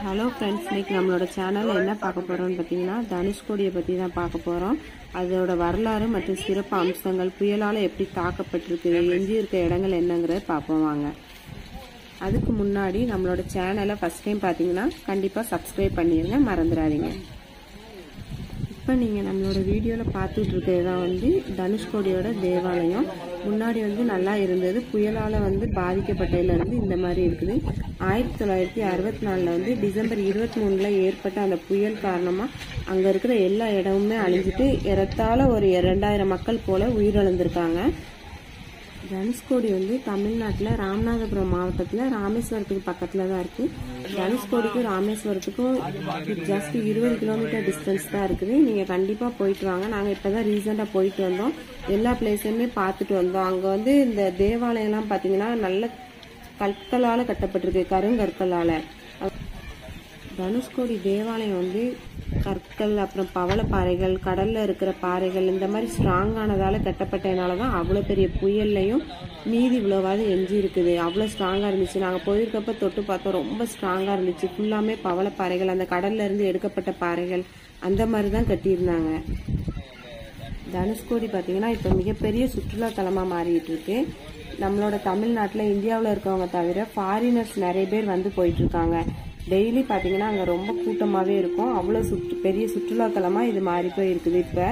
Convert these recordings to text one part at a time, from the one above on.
hello friends இன்னைக்கு நம்மளோட சேனலில் என்ன பார்க்க போகிறோம்னு பார்த்தீங்கன்னா தனுஷ்கோடியை பற்றி தான் பார்க்க போகிறோம் அதோட வரலாறு மற்றும் சிறப்பு அம்சங்கள் புயலால் எப்படி தாக்கப்பட்டிருக்கு எஞ்சி இருக்க இடங்கள் என்னங்கிறத பார்ப்போம் வாங்க அதுக்கு முன்னாடி நம்மளோட சேனலை ஃபஸ்ட் டைம் பார்த்தீங்கன்னா கண்டிப்பாக சப்ஸ்கிரைப் பண்ணிடுங்க மறந்துடாதீங்க இப்போ நீங்கள் நம்மளோட வீடியோவில் பார்த்துட்டு இருக்கிறது தான் வந்து தனுஷ்கோடியோட தேவாலயம் முன்னாடி வந்து நல்லா இருந்தது புயலால் வந்து பாதிக்கப்பட்டதுலேருந்து இந்த மாதிரி இருக்குது ஆயிரத்தி தொள்ளாயிரத்தி அறுபத்தி நாலில் வந்து டிசம்பர் இருபத்தி மூணில் ஏற்பட்ட அந்த புயல் காரணமாக அங்கே இருக்கிற எல்லா இடமுமே அழிஞ்சிட்டு ஏறத்தாழ ஒரு ரெண்டாயிரம் மக்கள் போல உயிரிழந்திருக்காங்க தனுஷ்கோடி வந்து தமிழ்நாட்டில் ராமநாதபுரம் மாவட்டத்தில் ராமேஸ்வரத்துக்கு பக்கத்தில் தான் இருக்குது தனுஷ்கோடிக்கும் ராமேஸ்வரத்துக்கும் ஜஸ்ட் இருபது கிலோமீட்டர் டிஸ்டன்ஸ் தான் இருக்குது நீங்கள் கண்டிப்பாக போயிட்டு வாங்க நாங்கள் இப்போ தான் ரீசெண்டாக போயிட்டு வந்தோம் எல்லா பிளேஸுமே பார்த்துட்டு வந்தோம் அங்கே வந்து இந்த தேவாலயம்லாம் பார்த்தீங்கன்னா நல்ல கற்களால் கட்டப்பட்டிருக்கு கருங்கற்களால் தனுஷ்கோடி தேவாலயம் வந்து கற்கள் அப்புறம் பவளப்பாறைகள் கடல்ல இருக்கிற பாறைகள் இந்த மாதிரி ஸ்ட்ராங்கானதால கட்டப்பட்டதுனால தான் அவ்வளோ பெரிய புயல்லையும் மீதி இவ்வளோவாது எஞ்சி இருக்குது அவ்வளோ ஸ்ட்ராங்காக இருந்துச்சு நாங்கள் போயிருக்கப்ப தொட்டு பார்த்தோம் ரொம்ப ஸ்ட்ராங்காக இருந்துச்சு ஃபுல்லாமே பவளப்பாறைகள் அந்த கடல்ல இருந்து எடுக்கப்பட்ட பாறைகள் அந்த மாதிரி தான் கட்டியிருந்தாங்க தனுஷ்கோடி பார்த்தீங்கன்னா இப்போ மிகப்பெரிய சுற்றுலா தலமாக மாறிட்டு இருக்கு நம்மளோட தமிழ்நாட்டில் இந்தியாவில் இருக்கவங்க தவிர ஃபாரினர்ஸ் நிறைய பேர் வந்து போயிட்டு இருக்காங்க டெய்லி பார்த்தீங்கன்னா அங்கே ரொம்ப கூட்டமாகவே இருக்கும் அவ்வளோ சுற்று பெரிய சுற்றுலாத்தலமாக இது மாறி போய் இருக்குது இப்போ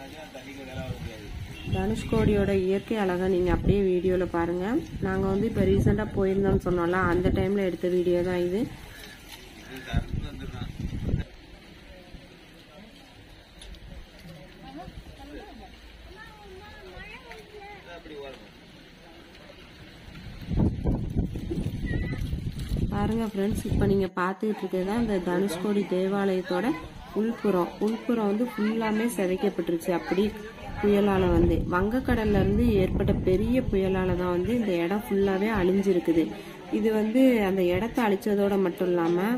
தனுஷ்கோடியோட இயற்கை அழகை நீங்கள் அப்படியே வீடியோவில் பாருங்கள் நாங்கள் வந்து இப்போ ரீசெண்டாக போயிருந்தோம்னு சொன்னோம்ல அந்த டைமில் எடுத்த வீடியோ தான் இது பாருங்க ஃப்ரெண்ட்ஸ் இப்போ நீங்கள் பார்த்துக்கிட்டு இருக்கிறது தான் இந்த தனுஷ்கோடி தேவாலயத்தோட உள்புறம் உள்புறம் வந்து ஃபுல்லாமே சிதைக்கப்பட்டுருச்சு அப்படி புயலால் வந்து வங்கக்கடல்ல இருந்து ஏற்பட்ட பெரிய புயலால் தான் வந்து இந்த இடம் ஃபுல்லாகவே அழிஞ்சிருக்குது இது வந்து அந்த இடத்த அழிச்சதோட மட்டும் இல்லாமல்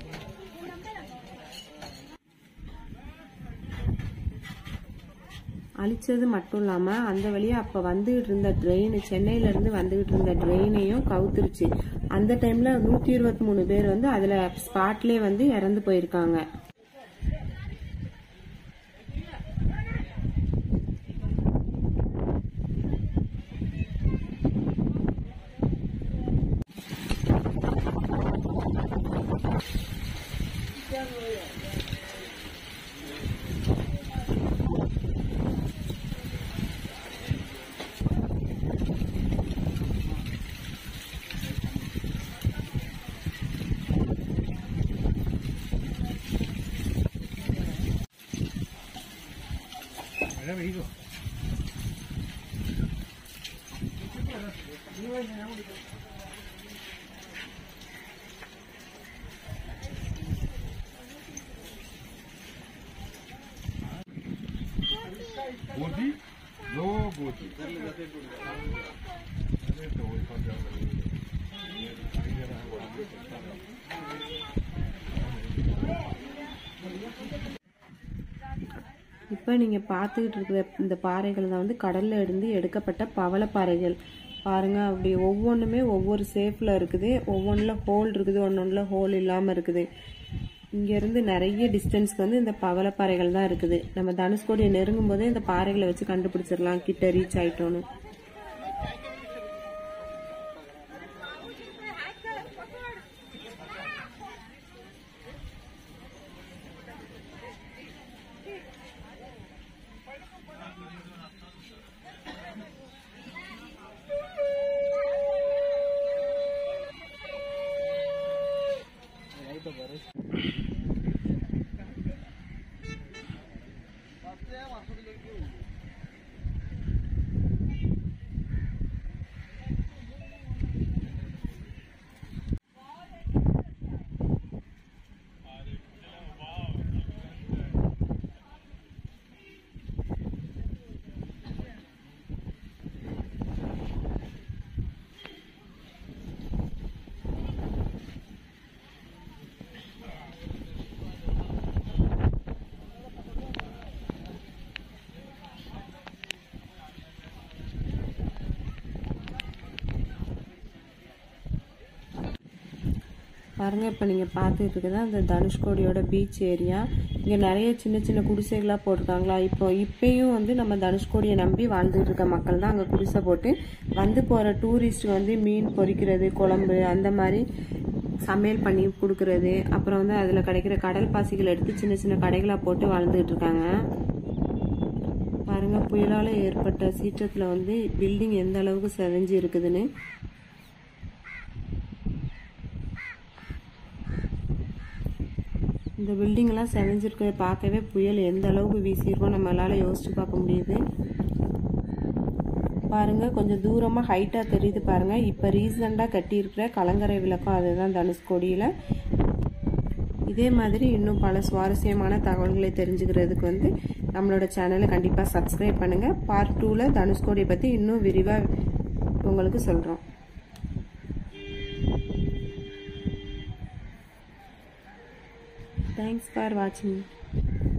அழிச்சது மட்டும் இல்லாமல் அந்த வழியாக அப்போ வந்துகிட்டு இருந்த ட்ரெயின் சென்னையிலேருந்து வந்துகிட்டு இருந்த ட்ரெயினையும் கவுத்துருச்சு அந்த டைமில் நூற்றி இருபத்தி மூணு பேர் வந்து அதில் ஸ்பாட்லேயே வந்து இறந்து போயிருக்காங்க गोदी दो गोदी இப்போ நீங்கள் பார்த்துக்கிட்டு இருக்கிற இந்த பாறைகள் தான் வந்து கடல்ல இருந்து எடுக்கப்பட்ட பவளப்பாறைகள் பாருங்க அப்படி ஒவ்வொன்றுமே ஒவ்வொரு ஷேப்பில் இருக்குது ஒவ்வொன்றில் ஹோல் இருக்குது ஒன்னொன்றில் ஹோல் இல்லாமல் இருக்குது இங்கேருந்து நிறைய டிஸ்டன்ஸ்க்கு வந்து இந்த பவளப்பாறைகள் தான் இருக்குது நம்ம தனுஷ்கோடியை நெருங்கும் போதே இந்த பாறைகளை வச்சு கண்டுபிடிச்சிடலாம் கிட்ட ரீச் ஆயிட்டோன்னு பாருங்கள் இப்போ நீங்கள் பார்த்துட்டு இருக்கிறது அந்த தனுஷ்கோடியோட பீச் ஏரியா இங்கே நிறைய சின்ன சின்ன குடிசைகளாக போட்டிருக்காங்களா இப்போ இப்பயும் வந்து நம்ம தனுஷ்கோடியை நம்பி வாழ்ந்துட்டு இருக்க மக்கள் தான் அங்கே குடிசை போட்டு வந்து போகிற டூரிஸ்ட் வந்து மீன் பொரிக்கிறது குழம்பு அந்த மாதிரி சமையல் பண்ணி கொடுக்கறது அப்புறம் வந்து அதில் கிடைக்கிற கடல் பாசிகள் எடுத்து சின்ன சின்ன கடைகளாக போட்டு வாழ்ந்துட்டு இருக்காங்க பாருங்க புயலால் ஏற்பட்ட சீற்றத்தில் வந்து பில்டிங் எந்த அளவுக்கு செதஞ்சு இருக்குதுன்னு இந்த பில்டிங் எல்லாம் செதஞ்சிருக்கிறத பார்க்கவே புயல் எந்த அளவுக்கு வீசியிருக்கோம் நம்மளால யோசிச்சு பார்க்க முடியுது பாருங்க கொஞ்சம் தூரமா ஹைட்டா தெரியுது பாருங்க இப்ப ரீசெண்டா கட்டியிருக்கிற கலங்கரை விளக்கம் அதுதான் தனுஷ்கோடியில இதே மாதிரி இன்னும் பல சுவாரஸ்யமான தகவல்களை தெரிஞ்சுக்கிறதுக்கு வந்து நம்மளோட சேனலை கண்டிப்பாக சப்ஸ்கிரைப் பண்ணுங்கள் பார்ட் டூவில் தனுஷ்கோடியை பற்றி இன்னும் விரிவாக உங்களுக்கு சொல்கிறோம் தேங்க்ஸ் ஃபார் வாட்சிங்